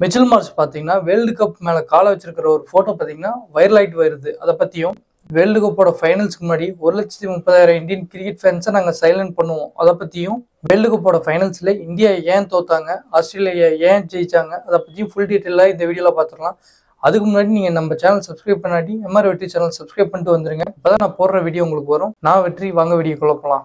Mitchell Marsh பார்த்தீங்கன்னா world cup மேலே காலை வச்சிருக்கிற ஒரு ஃபோட்டோ பார்த்தீங்கன்னா வைரல் ஆயிட்டு வருது அதை பற்றியும் வேர்ல்டு கப்போட ஃபைனல்ஸ்க்கு முன்னாடி ஒரு லட்சத்தி முப்பதாயிரம் இந்தியன் கிரிக்கெட் ஃபேன்ஸை நாங்கள் சைலண்ட் பண்ணுவோம் அதை பற்றியும் வேர்ல்டு கப்போட ஃபைனல்ஸில் இந்தியா ஏன் தோத்தாங்க ஆஸ்திரேலியா ஏன் ஜெயிச்சாங்க அதை பற்றியும் ஃபுல் டீட்டெயிலாக இந்த வீடியோவில் பார்த்துக்கலாம் அதுக்கு முன்னாடி நீங்கள் நம்ம சேனல் சப்ஸ்கிரைப் பண்ணாட்டி எம்ஆர் வெற்றி சேனல் சப்ஸ்கிரைப் பண்ணிட்டு வந்துருங்க இப்போ நான் போடுற வீடியோ உங்களுக்கு வரும் நான் வெற்றி வாங்க வீடியோக்குள்ள போகலாம்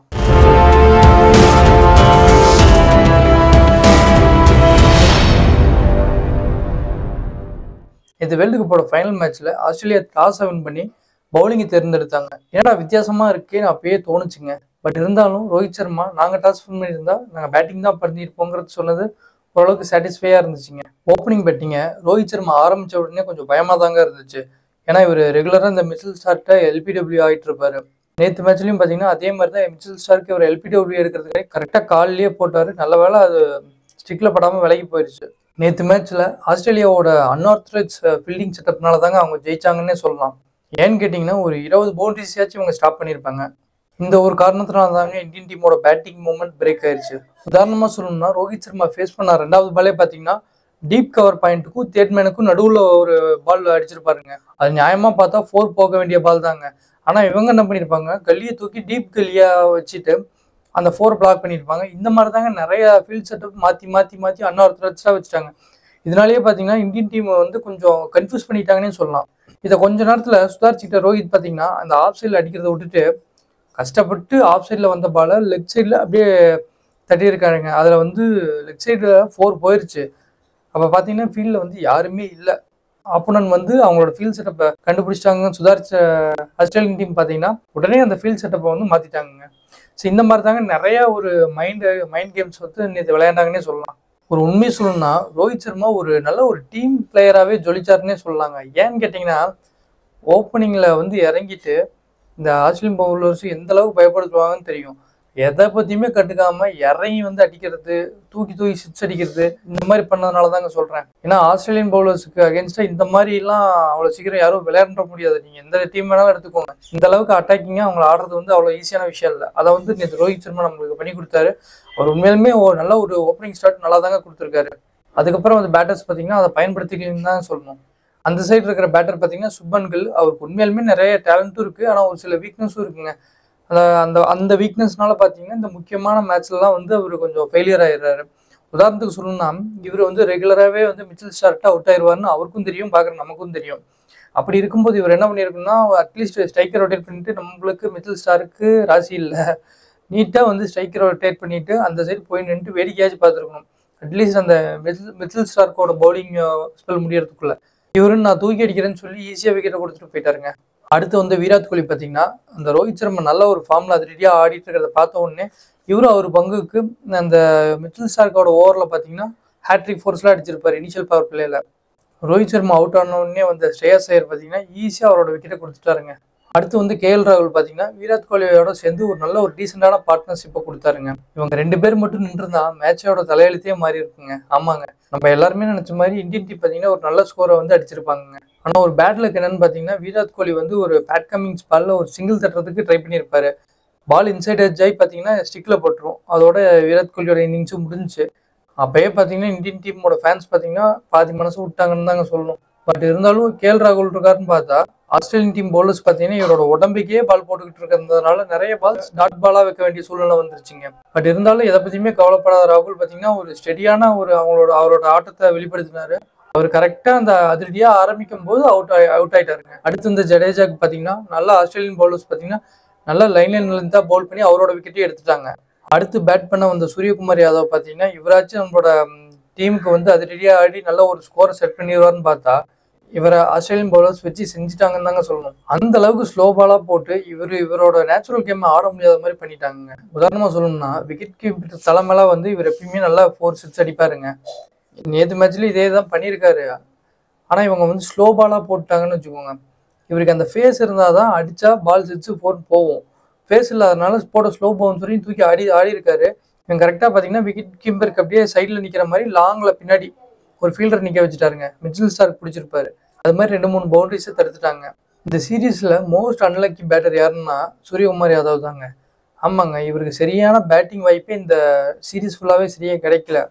இந்த வேர்ல்டு கப்போட ஃபைனல் மேட்ச்ல ஆஸ்திரேலியா டாஸ் வின் பண்ணி பவுலிங்கை தேர்ந்தெடுத்தாங்க ஏன்னா வித்தியாசமா இருக்கேன்னு அப்பயே தோணுச்சுங்க பட் இருந்தாலும் ரோஹித் சர்மா நாங்கள் டாஸ் வின் பண்ணியிருந்தா நாங்கள் பேட்டிங் தான் பண்ணியிருப்போங்கிறது சொன்னது ஓரளவுக்கு சாட்டிஸ்ஃபையாக இருந்துச்சுங்க ஓப்பனிங் பேட்டிங்கை ரோஹித் சர்மா ஆரம்பிச்ச உடனே கொஞ்சம் பயமாக தாங்க இருந்துச்சு ஏன்னா இவர் ரெகுலராக இந்த மிச்சில் ஸ்டார்ட்டை எல்பிடபிள்யூ ஆகிட்டு இருப்பாரு நேற்று மேட்ச்லையும் பார்த்தீங்கன்னா அதே மாதிரி தான் மிச்சில் ஸ்டார்க்கு இவர் எல்பிடபிள்யூ எடுக்கிறதுக்கு கரெக்டாக கால்லேயே போட்டார் நல்ல வேளை அது ஸ்டிக்கில் படாமல் விலகி போயிடுச்சு நேற்று மேட்ச்சில் ஆஸ்திரேலியாவோட அன்ஆர்த்தடாக்ஸ் ஃபீல்டிங் செட்டப்னால தாங்க அவங்க ஜெயிச்சாங்கன்னே சொல்லலாம் ஏன்னு கேட்டிங்கன்னா ஒரு இருபது பவுண்டரிஸாச்சும் இவங்க ஸ்டாப் பண்ணியிருப்பாங்க இந்த ஒரு காரணத்தினால தாங்க இந்தியன் டீமோட பேட்டிங் மூமெண்ட் பிரேக் ஆயிருச்சு உதாரணமாக சொல்லணும்னா ரோஹித் சர்மா ஃபேஸ் பண்ண ரெண்டாவது பாலே பார்த்தீங்கன்னா டீப் கவர் பாயிண்ட்டுக்கும் தேர்ட் மேனுக்கும் நடுவில் ஒரு பால் அடிச்சிருப்பாருங்க அது நியாயமாக பார்த்தா ஃபோர் போக வேண்டிய பால் தாங்க ஆனால் இவங்க என்ன பண்ணியிருப்பாங்க கல்லியை தூக்கி டீப் கல்லியாக வச்சுட்டு அந்த ஃபோர் பிளாக் பண்ணியிருப்பாங்க இந்த மாதிரி தாங்க நிறைய ஃபீல்ட் செட்டப் மாற்றி மாற்றி மாற்றி அன்ஆர்த்தடாக்ஸாக வச்சுட்டாங்க இதனாலேயே பார்த்தீங்கன்னா இந்தியன் டீம் வந்து கொஞ்சம் கன்ஃபியூஸ் பண்ணிட்டாங்கன்னே சொல்லலாம் இதை கொஞ்ச நேரத்தில் சுதாரிச்சுக்கிட்ட ரோஹித் பார்த்தீங்கன்னா அந்த ஆஃப் சைடில் அடிக்கிறத விட்டுட்டு கஷ்டப்பட்டு ஆஃப் சைடில் வந்த பாலை லெக் சைடில் அப்படியே தட்டியிருக்காருங்க அதில் வந்து லெக் சைடில் ஃபோர் போயிருச்சு அப்போ பார்த்தீங்கன்னா ஃபீல்டில் வந்து யாருமே இல்லை ஆப்போனன் வந்து அவங்களோட ஃபீல்ட் செட்டப்பை கண்டுபிடிச்சிட்டாங்கன்னு சுதாரிச்ச ஆஸ்திரேலியன் டீம் பார்த்தீங்கன்னா உடனே அந்த ஃபீல்ட் செட்டப்பை வந்து மாற்றிட்டாங்க ஸோ இந்த மாதிரி தாங்க நிறைய ஒரு மைண்டு மைண்ட் கேம்ஸ் வந்து நேற்று விளையாண்டாங்கன்னே சொல்லலாம் ஒரு உண்மையை சொல்லணும்னா ரோஹித் சர்மா ஒரு நல்ல ஒரு டீம் பிளேயராகவே ஜொலிச்சாருன்னே சொல்லலாங்க ஏன்னு கேட்டிங்கன்னா ஓப்பனிங்கில் வந்து இறங்கிட்டு இந்த ஆஸ்திரேலியன் பவுலர்ஸ் எந்த அளவுக்கு பயப்படுத்துவாங்கன்னு தெரியும் எதை பற்றியுமே கட்டுக்காம இறங்கி வந்து அடிக்கிறது தூக்கி தூக்கி சிக்ஸ் அடிக்கிறது இந்த மாதிரி பண்ணதுனால தாங்க சொல்கிறேன் ஏன்னா ஆஸ்திரேலியன் பவுலர்ஸுக்கு அகேன்ஸ்டாக இந்த மாதிரிலாம் அவ்வளோ சீக்கிரம் யாரும் விளையாட முடியாது நீங்கள் எந்த டீம் வேணாலும் எடுத்துக்கோங்க இந்த அளவுக்கு அட்டாக்கிங்காக அவங்க ஆடுறது வந்து அவ்வளோ ஈஸியான விஷயம் இல்லை அதை வந்து நேற்று ரோஹித் சர்மா நம்மளுக்கு பண்ணி கொடுத்தாரு அவர் உண்மையிலுமே ஒரு நல்ல ஒரு ஓப்பனிங் ஸ்டார்ட் நல்லா தாங்க கொடுத்துருக்காரு அதுக்கப்புறம் அந்த பேட்டர்ஸ் பார்த்தீங்கன்னா அதை பயன்படுத்திக்கலன்னு தான் சொல்லணும் அந்த சைடு இருக்கிற பேட்டர் பார்த்தீங்கன்னா சுப்பன் கில் அவருக்கு உண்மையிலுமே நிறைய டேலண்ட்டும் இருக்குது ஆனால் ஒரு சில வீக்னஸும் இருக்குங்க அந்த அந்த அந்த வீக்னஸ்னால பார்த்தீங்கன்னா இந்த முக்கியமான மேட்ச்லலாம் வந்து அவர் கொஞ்சம் ஃபெயிலியர் ஆயிடுறாரு உதாரணத்துக்கு சொல்லணும்னா இவர் வந்து ரெகுலராகவே வந்து மிச்சில் ஸ்டார்ட்டாக அவுட் ஆயிடுவார்னு அவருக்கும் தெரியும் பார்க்குற நமக்கும் தெரியும் அப்படி இருக்கும்போது இவர் என்ன பண்ணியிருக்குன்னா அட்லீஸ்ட் ஸ்ட்ரைக்கர் ரொட்டேட் பண்ணிட்டு நம்மளுக்கு மிச்சில் ஸ்டாருக்கு ராசி இல்லை நீட்டாக வந்து ஸ்ட்ரைக்கர் ரொட்டேட் பண்ணிட்டு அந்த சைடு போய் நின்று வேடிக்கையாச்சும் பார்த்துருக்கணும் அட்லீஸ்ட் அந்த மிச்சில் மிச்சில் ஸ்டார்க்கோட பவுலிங் ஸ்பெல் முடியறதுக்குள்ள இவருன்னு நான் தூக்கி அடிக்கிறேன்னு சொல்லி ஈஸியாக விக்கெட்டை கொடுத்துட்டு போயிட்டாருங்க அடுத்து வந்து விராட் கோலி பார்த்தீங்கன்னா அந்த ரோஹித் சர்மா நல்ல ஒரு ஃபார்மில் அதிரடியாக ஆடிட்டு இருக்கிறத பார்த்த உடனே இவரும் அவர் பங்குக்கு அந்த மிச்சில் ஸ்டார்க்கோட ஓவரில் பார்த்தீங்கன்னா ஹேட்ரிக் ஃபோர்ஸ்லாம் அடிச்சிருப்பார் இனிஷியல் பவர் பிளேயில் ரோஹித் சர்மா அவுட் ஆன உடனே வந்த ஸ்ரேயஸ் ஐயர் பார்த்தீங்கன்னா ஈஸியாக அவரோட விக்கெட்டை கொடுத்துட்டாருங்க அடுத்து வந்து கே எல் ராகுல் பார்த்தீங்கன்னா விராட் கோலியோட சேர்ந்து ஒரு நல்ல ஒரு டீசெண்டான பார்ட்னர்ஷிப்பை கொடுத்தாருங்க இவங்க ரெண்டு பேர் மட்டும் நின்றுருந்தா மேட்சோட தலையெழுத்தே மாறி இருக்குங்க ஆமாங்க நம்ம எல்லாருமே நினச்ச மாதிரி இந்தியன் டீம் பார்த்தீங்கன்னா ஒரு நல்ல ஸ்கோரை வந்து அடிச்சிருப்பாங்க ஆனால் ஒரு பேட் லக் என்னன்னு பார்த்தீங்கன்னா விராட் கோலி வந்து ஒரு பேட் கமிங்ஸ் பாலில் ஒரு சிங்கிள் தட்டுறதுக்கு ட்ரை பண்ணியிருப்பாரு பால் இன்சைட் எட்ஜ் ஆகி பார்த்தீங்கன்னா ஸ்டிக்கில் போட்டுரும் அதோட விராட் கோலியோட இன்னிங்ஸும் முடிஞ்சுச்சு அப்பயே பார்த்தீங்கன்னா இந்தியன் டீமோட ஃபேன்ஸ் பார்த்தீங்கன்னா பாதி மனசு விட்டாங்கன்னு தாங்க சொல்லணும் பட் இருந்தாலும் கேஎல் ராகுல் இருக்காருன்னு பார்த்தா ஆஸ்திரேலியன் டீம் பவுலர்ஸ் பார்த்தீங்கன்னா இவரோட உடம்புக்கே பால் போட்டுக்கிட்டு இருக்கிறதுனால நிறைய பால்ஸ் டாட் பாலாக வைக்க வேண்டிய சூழ்நிலை வந்துருச்சுங்க பட் இருந்தாலும் எதை பற்றியுமே கவலைப்படாத ராகுல் பார்த்தீங்கன்னா ஒரு ஸ்டெடியான ஒரு அவங்களோட அவரோட ஆட்டத்தை வெளிப்படுத்தினாரு அவர் கரெக்டாக அந்த அதிரடியாக ஆரம்பிக்கும் போது அவுட் ஆகி அவுட் ஆயிட்டாருங்க அடுத்து இந்த ஜடேஜாக்கு பார்த்தீங்கன்னா நல்ல ஆஸ்திரேலியன் பவுலர்ஸ் பார்த்தீங்கன்னா நல்ல லைன்ல தான் பவுல் பண்ணி அவரோட விக்கெட்டையும் எடுத்துட்டாங்க அடுத்து பேட் பண்ண வந்த சூரியகுமார் யாதவ் பார்த்தீங்கன்னா இவராச்சும் நம்மளோட டீமுக்கு வந்து அதிரடியாக ஆடி நல்ல ஒரு ஸ்கோரை செட் பண்ணிடுவார்னு பார்த்தா இவரை ஆஸ்திரேலியன் பவுலர்ஸ் வச்சு செஞ்சுட்டாங்கன்னு தாங்க சொல்லணும் அந்த அளவுக்கு ஸ்லோ பாலாக போட்டு இவர் இவரோட நேச்சுரல் கேமை ஆட முடியாத மாதிரி பண்ணிட்டாங்க உதாரணமாக சொல்லணும்னா விக்கெட் கீப்பர் தலைமைலாம் வந்து இவர் எப்பயுமே நல்லா ஃபோர் சிக்ஸ் அடிப்பாருங்க நேற்று மேட்ச்லேயும் இதே தான் பண்ணியிருக்காரு ஆனால் இவங்க வந்து ஸ்லோ பாலாக போட்டாங்கன்னு வச்சுக்கோங்க இவருக்கு அந்த ஃபேஸ் இருந்தால் தான் அடித்தா பால் சிக்ஸு ஃபோர் போகும் ஃபேஸ் இல்லாதனால போட்ட ஸ்லோ பவுன்சரையும் தூக்கி ஆடி ஆடி இருக்காரு இவங்க கரெக்டாக பார்த்தீங்கன்னா விக்கெட் கீப்பருக்கு அப்படியே சைடில் நிற்கிற மாதிரி லாங்கில் பின்னாடி ஒரு ஃபீல்டர் நிற்க வச்சுட்டாருங்க மிச்சில் ஸ்டார்க் பிடிச்சிருப்பாரு அது மாதிரி ரெண்டு மூணு பவுண்டரிஸை தடுத்துட்டாங்க இந்த சீரீஸில் மோஸ்ட் அன்லக்கி பேட்டர் யாருன்னா சூரியகுமார் யாதவ் தாங்க ஆமாங்க இவருக்கு சரியான பேட்டிங் வாய்ப்பே இந்த சீரீஸ் ஃபுல்லாகவே சரியாக கிடைக்கல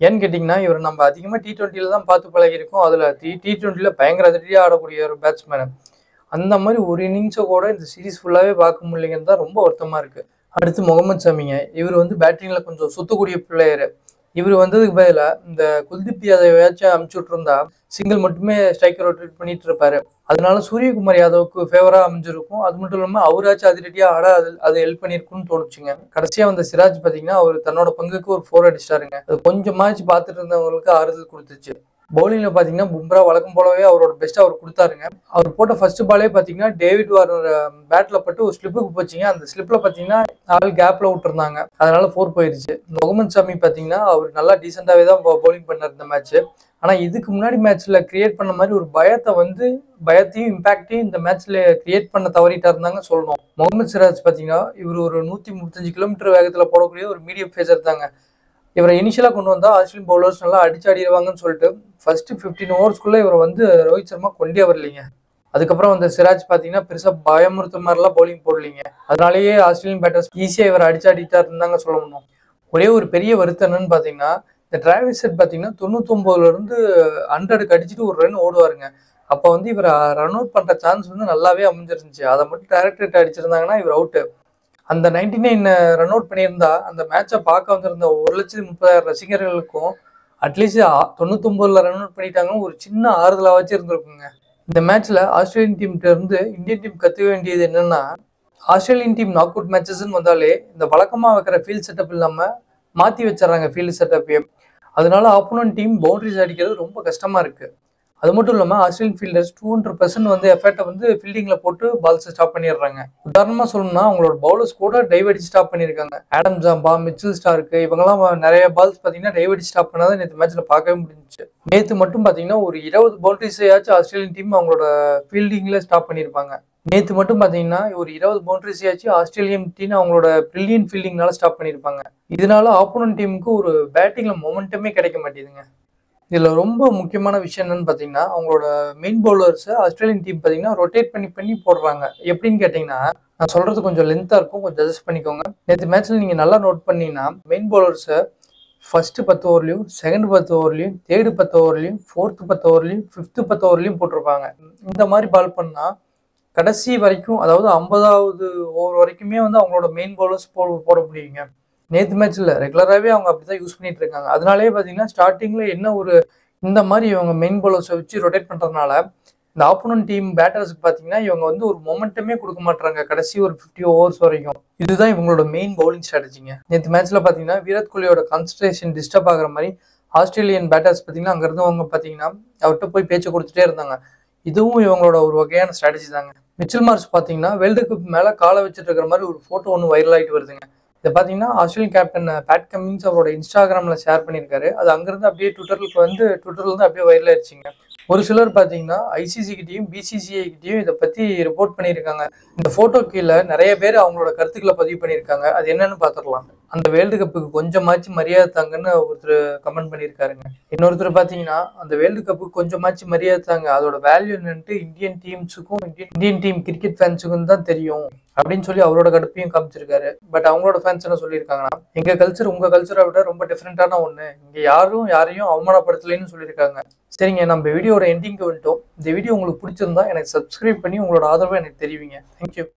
ஏன்னு கேட்டிங்கன்னா இவர் நம்ம அதிகமாக டி டுவெண்ட்டியில் தான் பார்த்து பழகிருக்கோம் அதில் டி டி டுவெண்ட்டியில் பயங்கர அதிரடியாக ஆடக்கூடிய ஒரு பேட்ஸ்மேன் அந்த மாதிரி ஒரு இன்னிங்ஸை கூட இந்த சீரிஸ் ஃபுல்லாகவே பார்க்க முடியலைங்கன்னு தான் ரொம்ப வருத்தமாக இருக்குது அடுத்து முகமது ஷமிங்க இவர் வந்து பேட்டிங்கில் கொஞ்சம் சுத்தக்கூடிய பிளேயரு இவர் வந்ததுக்கு பதிலாக இந்த குல்தீப் யாதவையாச்சும் அமுச்சு விட்டுருந்தா சிங்கிள் மட்டுமே ஸ்ட்ரைக்கர் ரொட்டேட் பண்ணிட்டு இருப்பாரு அதனால சூரியகுமார் யாதவுக்கு ஃபேவராக அமைஞ்சிருக்கும் அது மட்டும் இல்லாமல் அவராச்சும் அதிரடியாக ஆட அது அது ஹெல்ப் பண்ணியிருக்கும்னு தோணுச்சுங்க கடைசியாக வந்த சிராஜ் பார்த்தீங்கன்னா அவர் தன்னோட பங்குக்கு ஒரு ஃபோர் அடிச்சிட்டாருங்க அது கொஞ்சமாச்சு பார்த்துட்டு இருந்தவங்களுக்கு ஆறுதல் கொடுத்துச்சு பவுலிங்ல பாத்தீங்கன்னா பும்ரா வழக்கம் போலவே அவரோட பெஸ்ட் அவர் கொடுத்தாருங்க அவர் போட்ட ஃபர்ஸ்ட் பாலே பாத்தீங்கன்னா டேவிட் வார்னர் பேட்ல பட்டு ஒரு ஸ்லிப்புக்கு போச்சுங்க அந்த ஸ்லிப்ல பாத்தீங்கன்னா ஆள் கேப்ல விட்டுருந்தாங்க அதனால ஃபோர் போயிருச்சு முகமது ஷமி பாத்தீங்கன்னா அவர் நல்லா டீசெண்டாவே தான் பவுலிங் பண்ணார் இந்த மேட்ச் ஆனா இதுக்கு முன்னாடி மேட்ச்ல கிரியேட் பண்ண மாதிரி ஒரு பயத்தை வந்து பயத்தையும் இம்பாக்டையும் இந்த மேட்ச்ல கிரியேட் பண்ண தவறிட்டாருந்தாங்க சொல்லணும் முகமது சிராஜ் பாத்தீங்கன்னா இவர் ஒரு நூத்தி முப்பத்தஞ்சு கிலோமீட்டர் வேகத்துல போடக்கூடிய ஒரு மீடியம் பேசர் தாங்க இவரை இனிஷியலாக கொண்டு வந்தால் ஆஸ்திரேலியன் பவுலர்ஸ் நல்லா அடிச்சு ஆடிடுவாங்கன்னு சொல்லிட்டு ஃபர்ஸ்ட் ஃபிஃப்டீன் ஓவர்ஸ்க்குள்ளே இவரை வந்து ரோஹித் சர்மா கொண்டே வரலைங்க அதுக்கப்புறம் அந்த சிராஜ் பார்த்தீங்கன்னா பெருசாக பயமுறுத்த மாதிரிலாம் பவுலிங் போடலீங்க அதனாலேயே ஆஸ்திரேலியன் பேட்டர்ஸ் ஈஸியாக இவரை அடிச்சு ஆடிட்டா இருந்தாங்க சொல்ல முடியும் ஒரே ஒரு பெரிய வருத்தம் என்னன்னு பார்த்தீங்கன்னா இந்த டிராவிஸ் செட் பார்த்தீங்கன்னா தொண்ணூத்தொம்போதுல இருந்து ஹண்ட்ரடுக்கு அடிச்சுட்டு ஒரு ரன் ஓடுவாருங்க அப்போ வந்து இவர் ரன் அவுட் பண்ணுற சான்ஸ் வந்து நல்லாவே அமைஞ்சிருந்துச்சு அதை மட்டும் டேரக்டரேட் அடிச்சிருந்தாங்கன்னா இவர் அவுட்டு அந்த நைன்டி நைன் ரன் அவுட் பண்ணியிருந்தா அந்த மேட்சை பார்க்க வந்திருந்த ஒரு லட்சத்தி முப்பதாயிரம் ரசிகர்களுக்கும் அட்லீஸ்ட் தொண்ணூத்தொம்பதுல ரன் அவுட் பண்ணிட்டாங்கன்னு ஒரு சின்ன ஆறுதலாவாச்சும் இருந்திருக்குங்க இந்த மேட்ச்ல ஆஸ்திரேலியன் டீம்கிட்ட இருந்து இந்தியன் டீம் கற்றுக்க வேண்டியது என்னன்னா ஆஸ்திரேலியன் டீம் நாக் அவுட் மேட்சஸ்ன்னு வந்தாலே இந்த வழக்கமாக வைக்கிற ஃபீல்ட் செட்டப் இல்லாமல் மாற்றி வச்சிடறாங்க ஃபீல்டு செட்டப்பே அதனால ஆப்போனன்ட் டீம் பவுண்டரிஸ் அடிக்கிறது ரொம்ப கஷ்டமா இருக்கு அது மட்டும் இல்லாமல் Australian fielders two hundred percent வந்து எஃபெக்டை வந்து ஃபீல்டிங்கில் போட்டு பால்ஸை ஸ்டாப் பண்ணிடுறாங்க உதாரணமாக சொல்லணும்னா அவங்களோட பவுலர்ஸ் கூட டைவ் அடிச்சு ஸ்டாப் பண்ணியிருக்காங்க ஆடம் ஜாம்பா மிச்சில் ஸ்டாருக்கு இவங்கெல்லாம் நிறைய பால்ஸ் பார்த்தீங்கன்னா டைவ் அடிச்சு ஸ்டாப் பண்ணாதான் நேற்று மேட்ச்சில் பார்க்கவே முடிஞ்சுச்சு நேற்று மட்டும் பார்த்தீங்கன்னா ஒரு இருபது பவுண்டரிஸையாச்சும் ஆஸ்திரேலியன் டீம் அவங்களோட ஃபீல்டிங்கில் ஸ்டாப் பண்ணியிருப்பாங்க நேற்று மட்டும் பார்த்தீங்கன்னா ஒரு இருபது பவுண்டரிஸையாச்சும் ஆஸ்திரேலியன் டீம் அவங்களோட பிரில்லியன் ஃபீல்டிங்னால ஸ்டாப் பண்ணியிருப்பாங்க இதனால ஆப்போனன்ட் டீமுக்கு ஒரு பேட்டிங்கில் மொமெண்டமே கிடைக்க மாட்டேதுங்க இதில் ரொம்ப முக்கியமான விஷயம் என்னன்னு பார்த்தீங்கன்னா அவங்களோட மெயின் பவுலர்ஸை ஆஸ்திரேலியன் டீம் பார்த்தீங்கன்னா ரொட்டேட் பண்ணி பண்ணி போடுறாங்க எப்படின்னு கேட்டிங்கன்னா நான் சொல்கிறது கொஞ்சம் லென்த்தாக இருக்கும் கொஞ்சம் அட்ஜஸ்ட் பண்ணிக்கோங்க நேற்று மேட்ச்சில் நீங்கள் நல்லா நோட் பண்ணீங்கன்னா மெயின் பவுலர்ஸை ஃபர்ஸ்ட் பத்து ஓவர்லையும் செகண்ட் பத்து ஓவர்லையும் தேர்டு பத்து ஓவர்லையும் ஃபோர்த்து பத்து ஓவர்லையும் ஃபிஃப்த்து பத்து ஓவர்லையும் போட்டிருப்பாங்க இந்த மாதிரி பால் பண்ணால் கடைசி வரைக்கும் அதாவது ஐம்பதாவது ஓவர் வரைக்குமே வந்து அவங்களோட மெயின் பவுலர்ஸ் போ போட முடியுங்க நேற்று மேட்ச்சில் ரெகுலராகவே அவங்க அப்படி தான் யூஸ் பண்ணிட்டு இருக்காங்க அதனாலேயே பார்த்தீங்கன்னா ஸ்டார்டிங்கில் என்ன ஒரு இந்த மாதிரி இவங்க மெயின் பவுலர்ஸை வச்சு ரொட்டேட் பண்ணுறதுனால இந்த ஆப்போனன்ட் டீம் பேட்டர்ஸ்க்கு பார்த்தீங்கன்னா இவங்க வந்து ஒரு மொமெண்டமே கொடுக்க மாட்டாங்க கடைசி ஒரு ஃபிஃப்டி ஓவர்ஸ் வரைக்கும் இதுதான் இவங்களோட மெயின் பவுலிங் ஸ்ட்ராட்டஜிங்க நேற்று மேட்ச்சில் பார்த்தீங்கன்னா விராட் கோலியோட கான்சன்ட்ரேஷன் டிஸ்டர்ப் ஆகிற மாதிரி ஆஸ்திரேலியன் பேட்டர்ஸ் பார்த்தீங்கன்னா அங்கே இருந்தவங்க பார்த்தீங்கன்னா அவர்கிட்ட போய் பேச்சு கொடுத்துட்டே இருந்தாங்க இதுவும் இவங்களோட ஒரு வகையான ஸ்ட்ராட்டஜி தாங்க மிச்சல் மார்ஸ் பார்த்தீங்கன்னா வேர்ல்டு கப் மேலே காலை வச்சுட்டு இருக்கிற மாதிரி ஒரு ஃபோட்டோ ஒன்று வைரல் ஆகிட்டு வருதுங்க இதை பார்த்தீங்கன்னா ஆஸ்திரேலியன் கேப்டன் பேட் கமிங்ஸ் அவரோட இன்ஸ்டாகிராமில் ஷேர் பண்ணியிருக்காரு அது அங்கேருந்து அப்படியே ட்விட்டருக்கு வந்து ட்விட்டர்லேருந்து அப்படியே வைரல் ஆயிடுச்சுங்க ஒரு சிலர் பார்த்தீங்கன்னா ஐசிசி கிட்டயும் பிசிசிஐ கிட்டயும் இதை பற்றி ரிப்போர்ட் பண்ணியிருக்காங்க இந்த ஃபோட்டோ கீழே நிறைய பேர் அவங்களோட கருத்துக்களை பதிவு பண்ணியிருக்காங்க அது என்னன்னு பார்த்துடலாம் அந்த வேர்ல்டு கப்புக்கு கொஞ்சமாச்சு மரியாதை தாங்கன்னு ஒருத்தர் கமெண்ட் பண்ணியிருக்காருங்க இன்னொருத்தர் பார்த்தீங்கன்னா அந்த வேர்ல்டு கப்புக்கு கொஞ்சமாச்சு மரியாதை தாங்க அதோட வேல்யூ என்னன்ட்டு இந்தியன் டீம்ஸுக்கும் இந்தியன் டீம் கிரிக்கெட் ஃபேன்ஸுக்கும் தான் தெரியும் அப்படின்னு சொல்லி அவரோட கடுப்பையும் காமிச்சிருக்காரு பட் அவங்களோட ஃபேன்ஸ் என்ன சொல்லியிருக்காங்கன்னா எங்க கல்ச்சர் உங்க கல்ச்சரை விட ரொம்ப டிஃப்ரெண்டான ஒண்ணு இங்க யாரும் யாரையும் அவமானப்படுத்தலைன்னு சொல்லியிருக்காங்க சரிங்க நம்ம வீடியோட எண்டிங்க்கு வந்துட்டோம் இந்த வீடியோ உங்களுக்கு பிடிச்சிருந்தா எனக்கு சப்ஸ்கிரைப் பண்ணி உங்களோட ஆதரவை எனக்கு தெரிவிங்க தேங்க்யூ